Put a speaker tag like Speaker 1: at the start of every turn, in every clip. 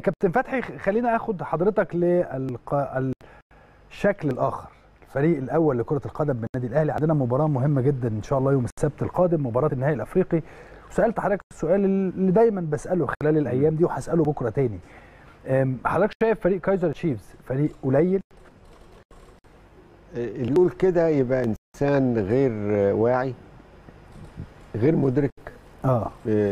Speaker 1: كابتن فتحي خلينا اخد حضرتك للشكل الاخر الفريق الاول لكره القدم بالنادي الاهلي عندنا مباراه مهمه جدا ان شاء الله يوم السبت القادم مباراه النهائي الافريقي وسالت حضرتك السؤال اللي دايما بساله خلال الايام دي وهساله بكره تاني حضرتك شايف فريق كايزر تشيفز فريق قليل
Speaker 2: اللي يقول كده يبقى انسان غير واعي غير مدرك
Speaker 1: اه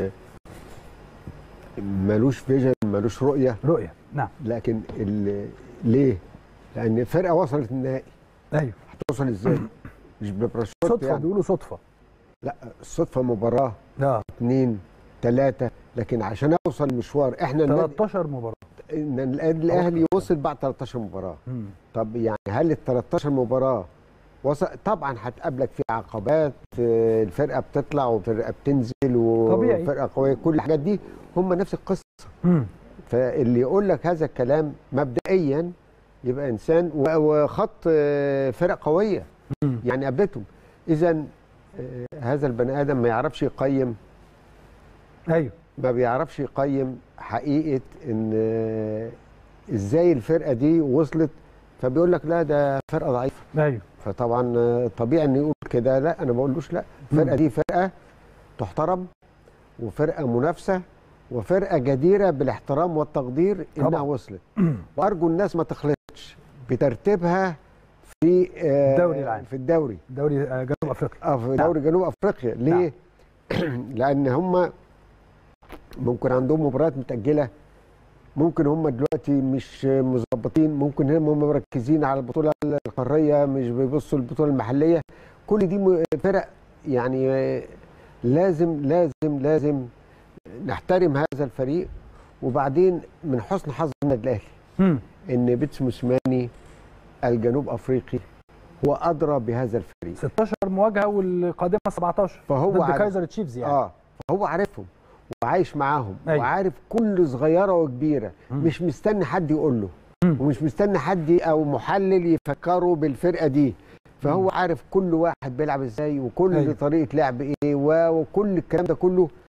Speaker 2: ملوش فيجن ملوش رؤيه
Speaker 1: رؤيه نعم
Speaker 2: لكن ليه؟ لان فرقه وصلت النهائي
Speaker 1: ايوه
Speaker 2: هتوصل ازاي؟ مش ببراشوت
Speaker 1: صدفه
Speaker 2: يعني.
Speaker 1: بيقولوا صدفه
Speaker 2: لا الصدفه مباراه
Speaker 1: اه
Speaker 2: اثنين ثلاثه لكن عشان اوصل مشوار احنا
Speaker 1: 13 مباراه
Speaker 2: ان الاهلي وصل بعد 13 مباراه
Speaker 1: مم.
Speaker 2: طب يعني هل ال 13 مباراه وصل طبعا هتقابلك في عقبات الفرقه بتطلع وفرقه بتنزل
Speaker 1: طبيعي.
Speaker 2: وفرقه قويه كل الحاجات دي هم نفس القصه
Speaker 1: مم.
Speaker 2: فاللي يقول لك هذا الكلام مبدئيا يبقى انسان و- وخط فرق قويه
Speaker 1: مم.
Speaker 2: يعني قابلتهم اذا هذا البني ادم ما يعرفش يقيم
Speaker 1: ايوه
Speaker 2: ما بيعرفش يقيم حقيقه ان ازاي الفرقه دي وصلت فبيقول لك لا ده فرقه ضعيفه
Speaker 1: ايوه
Speaker 2: فطبعا طبيعي ان يقول كده لا انا ما بقولوش لا الفرقه دي فرقه تحترم وفرقه منافسه وفرقه جديره بالاحترام والتقدير انها
Speaker 1: طبعا.
Speaker 2: وصلت وارجو الناس ما تخلطش بترتيبها في آه،
Speaker 1: الدوري العام.
Speaker 2: في الدوري
Speaker 1: دوري آه، جنوب افريقيا
Speaker 2: اه في دوري جنوب افريقيا ليه؟ لان هم ممكن عندهم مباريات متاجله ممكن هم دلوقتي مش مظبطين ممكن هم مركزين على البطوله القاريه مش بيبصوا البطوله المحليه كل دي م- فرق يعني آه، لازم لازم لازم نحترم هذا الفريق وبعدين من حسن حظ النادي الاهلي
Speaker 1: مم.
Speaker 2: ان بيتس موسيماني الجنوب افريقي هو ادرى بهذا الفريق
Speaker 1: 16 مواجهه والقادمه 17
Speaker 2: فهو
Speaker 1: ضد
Speaker 2: عارف-
Speaker 1: كايزر تشيفز يعني
Speaker 2: اه فهو عارفهم وعايش معاهم
Speaker 1: أيوة.
Speaker 2: وعارف كل صغيره وكبيره
Speaker 1: مم.
Speaker 2: مش مستني حد يقول له
Speaker 1: مم.
Speaker 2: ومش مستني حد او محلل يفكره بالفرقه دي فهو عارف كل واحد بيلعب ازاي وكل
Speaker 1: أيوة.
Speaker 2: طريقه لعب ايه و- وكل الكلام ده كله